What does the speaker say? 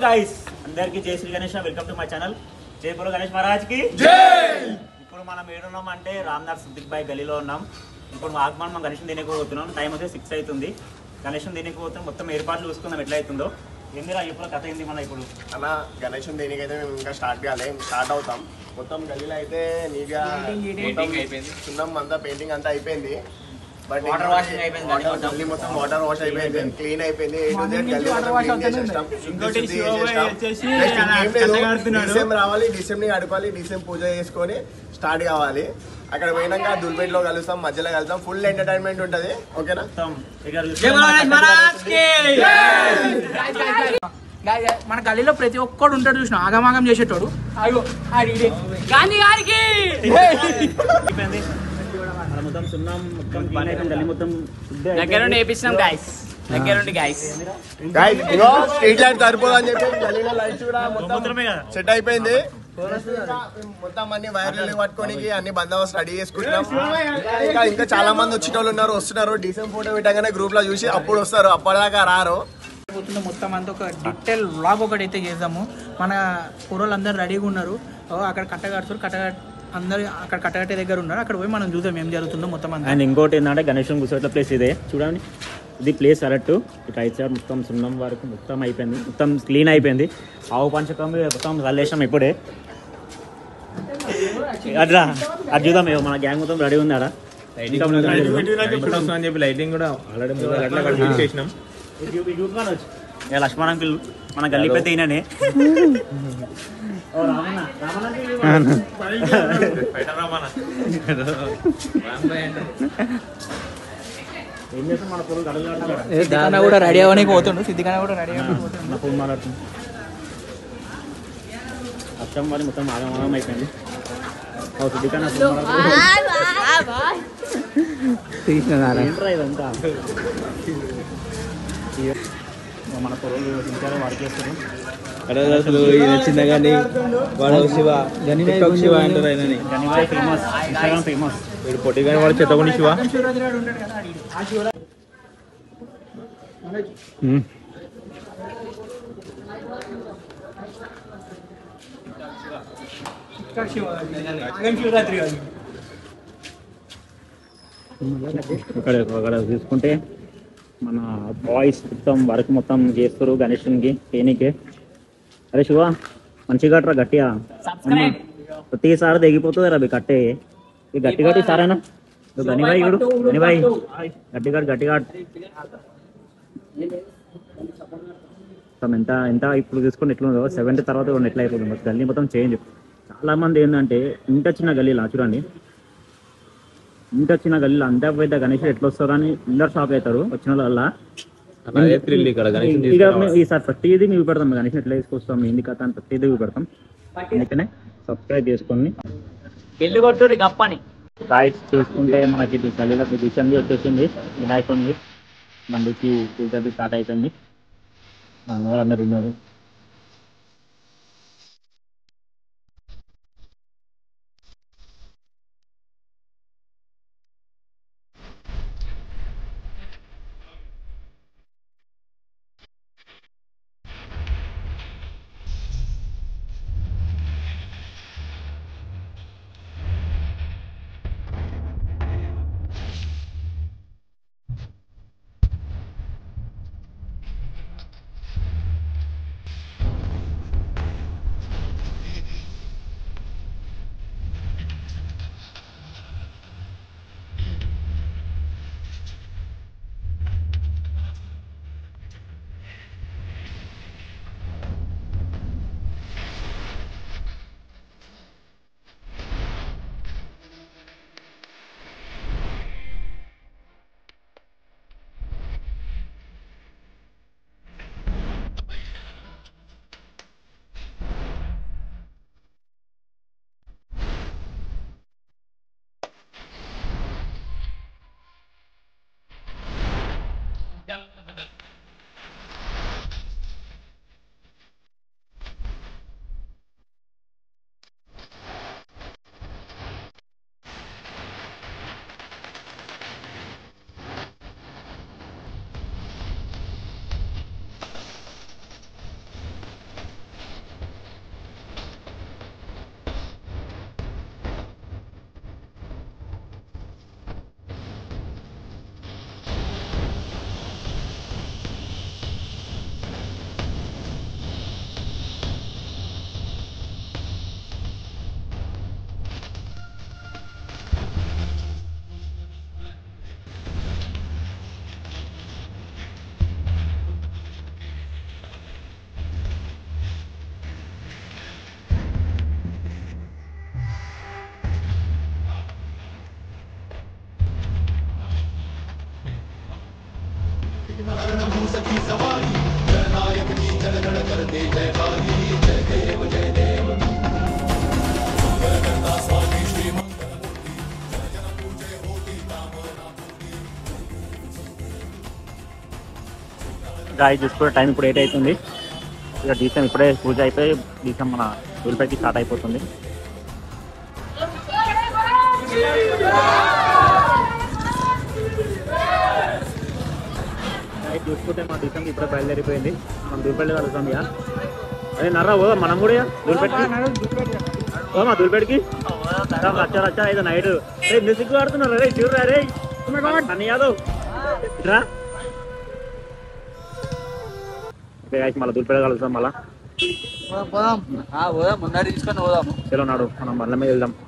Guys అందరికి జై Shri Ganesh welcome to my channel జై బోలో గణేష్ మహారాజ్ కి ఇప్పుడు మనం ఏడున్నాం అంటే రామ్నాథ్ సిద్దిక్ బాయ్ గలీలో ఉన్నాం ఇప్పుడు మా ఆగమనం మనం గణేష్ తినేకి పోతున్నాం టైం వచ్చి సిక్స్ అవుతుంది గణేష్ తినేకి పోతున్నాం మొత్తం ఏర్పాట్లు చూసుకుందాం ఎట్లా అవుతుందో ఏందిరా ఇప్పుడు కథ ఏంది మన ఇప్పుడు అన్న గణేశం దేనికైతే మేము ఇంకా స్టార్ట్ కాలే స్టార్ట్ అవుతాం మొత్తం గల్లీలో అయితే నీట్గా మొత్తం సున్నం అంతా పెయింటింగ్ అంతా అయిపోయింది బట్ Water washing అయిపోయింది గల్లీ మొత్తం. గల్లీ మొత్తం వాటర్ వాష్ అయిపోయింది క్లీన్ అయిపోయింది ఏ టు జెడ్ గల్లీ మొత్తం క్లీన్ చేసేస్తాం ఇంకోటి శుద్ధి శివ బాయ్ చేసేస్తాం. వచ్చేసి Next అలా ఇంకేం లేదు. కట్టగడుతున్నాడు. డిసెం రావాలి డిసెంని గడపాలి డిసెం పూజ చేసుకొని స్టార్ట్ కావాలి అక్కడ పోయినాక దుల్పేటలో కలుస్తాం మధ్యలో కలుస్తాం ఫుల్ ఎంటర్టైన్మెంట్ ఉంటది ఓకేనా మొత్తం ఇక జై గణేష్ మహారాజ్ కి గాయ్ గాయ్, మన గల్లీలో ప్రతి ఒక్కడు ఉంటాడు చూసిన ఆగమాగం చేసేటోడు అయ్యో ఆడిడే. గాంధీ గారికి అయిపోయింది అలా మొత్తం సున్నం మొత్తం clean అయిపోయింది గల్లీ మొత్తం శుద్ధి దగ్గరుండి వేపించినాం గాయస్ దగ్గరుండి గాయస్ Guys, ఇగో స్ట్రీట్ లైట్ సరిపోదు అని చెప్పి గల్లీలో లైట్స్ కూడా మొత్తం గోమూత్రమే కదా సెట్ అయిపోయింది మొత్తం అన్ని వైర్లు పట్టుకొని అన్ని బందోబస్తు రెడీ చేసుకుంటున్నాం ఇంకా ఇంకా చాలా మంది వచ్చేటోళ్ళు ఉన్నారు వస్తున్నారు డీసెంట్ ఫోటో పెట్టగానే గ్రూప్ లో చూసి అప్పుడు వస్తారు అప్పటిదాకా రారు పోతుందో మొత్తం అంతా ఒక డీటెయిల్ వ్లాగ్ ఒకటి అయితే చేద్దాము మన కూరలు అందరు రెడీగా ఉన్నారు ఓ, అక్కడ కట్టగడుతారు కట్టగట్ అందరు అక్కడ కట్టగట్టే దగ్గర ఉన్నారు అక్కడ పోయి మనం చూద్దాం ఏం జరుగుతుందో మొత్తం అంతా అండ్ ఇంకోటి ఏంటంటే గణేశం కూర్చోట్ల ప్లేస్ ఇదే చూడండి ఇది ప్లేస్ కరెక్ట్ ఇటు రైట్ సైడ్ మొత్తం సున్నం వరకు మొత్తం అయిపోయింది మొత్తం క్లీన్ అయిపోయింది ఆవు పంచకం మొత్తం చల్లేసాం ఇప్పుడే అట్లా అది చూద్దాం ఇగో మన గ్యాంగ్ మొత్తం రెడీ ఉంది ఆడ ఇంకా ముందు రెడీ ఉంది. అని చెప్పి లైటింగ్ కూడా ఆల్రెడీ మూడు గంటల అక్కడ ఫిక్స్ చేసినాం ఇక లక్ష్మణ్ అంకుల్ మన గల్లీ పెద్ద ఈయననే ఓ రామన్న రామన్న ఏం చేస్తాం మన పొలం గడలు సిద్ధికన్నా కూడా రెడీ అవ్వడానికి పోతుండు సిద్ధికన్నా కూడా రెడీ అవ్వడానికి పోతుండు నా ఫోన్ మాట్లాడుతుంది అర్థం మరి మొత్తం ఆగమాగం అయిపోయింది ఓ సిద్ధికన్నా ఫోన్ మాట్లాడుతుంది. ఏంట్రా ఇదంతా ఇయ్యో. మన పొరలు దించారు వాడికి వేస్తారు అసలు ఇది వచ్చిందా కానీ వాడు శివ టిక్టాక్ శివ అంటారు ఆయనని గనివాయ్ ఫేమస్ ఇన్స్టాగ్రామ్ ఫేమస్ వీడు పొట్టి కానీ వాడు చెత్తకొని శివ శివరాత్రి నాడు ఉంటాడు కదా ఆడికి. ఆ శివరాత్రి టిక్టాక్ శివరాత్రి. ఆగం శివరాత్రి కాదు. ఇక్కడ అక్కడ చూసుకుంటే మన బాయ్స్ మొత్తం వర్క్ మొత్తం చేస్తారు గణేషునికి పేనీకి అరే శివ మంచిగా కట్టరా గట్టిగా అమ్మ, ప్రతిసారి తెగిపోతుంది రా కట్టే ఈ గట్టి గట్టి సారేనా గనిబాయి చూడు గనిబాయి గట్టి గట్టి గట్టి మొత్తం ఎంత ఎంత ఇప్పుడు చూసుకుంటే ఎట్లుందో సెవెంటీ తర్వాత కూడా ఎట్లా అయిపోతుంది మొత్తం గల్లీ మొత్తం చేంజ్ చాలా మంది ఏంటంటే ఇంత చిన్న గల్లీలా చూడండి ఇంత చిన్న గల్లీలో అంత పెద్ద గణేష్ ఎట్లా వస్తారు అని అందరు షాక్ అవుతారు వచ్చిన వాళ్ళ అదే థ్రిల్ ఇక్కడ గణేష్ ఇక మేము ఈసారి ప్రతిదీ మీకు పెడతాం గణేష్ ఎట్లా తీసుకొస్తాం ఏంది కథ అని ప్రతిదీ మీకు పెడతాం అందుకనే సబ్స్క్రైబ్ చేసుకోండి పెళ్లి కొట్టుడు గప్పని రాయిట్స్ చూసుకుంటే మనకి ఇది గల్లీలో దిశంది వచ్చేసింది వినాయకుడిది మందికి పూజ స్టార్ట్ అయిపోయింది అందరూ అందరు ఉన్నారు గాయ చూసుకునే టైం ఇప్పుడు ఎయిట్ అవుతుంది ఇక డీసెం ఇప్పుడే పూజ అయిపోయి డీసెం మన ఊరిపైకి స్టార్ట్ అయిపోతుంది గాయ చూసుకుంటే మా డీసెం ఇప్పుడే బయలుదేరిపోయింది మనం దూరిపల్లి కలుగుతాం ఇక అదే నర్రా పోదా మనం కూడా ఇక దూరిపెట్టికి ఓ మా దూరిపెట్టికి రచ్చ రచ్చ ఐదు నైట్ రే మ్యూజిక్ ఆడుతున్నారు రే చూడరా రే అన్ని యాదవ్ రా ఓకే గాయస్ మళ్ళీ దూరిపేట కలుస్తాం మళ్ళా పోదాం పోదాం ముందర తీసుకొని పోదాము చలో నాడు మనం బండ్ల మీద వెళ్దాం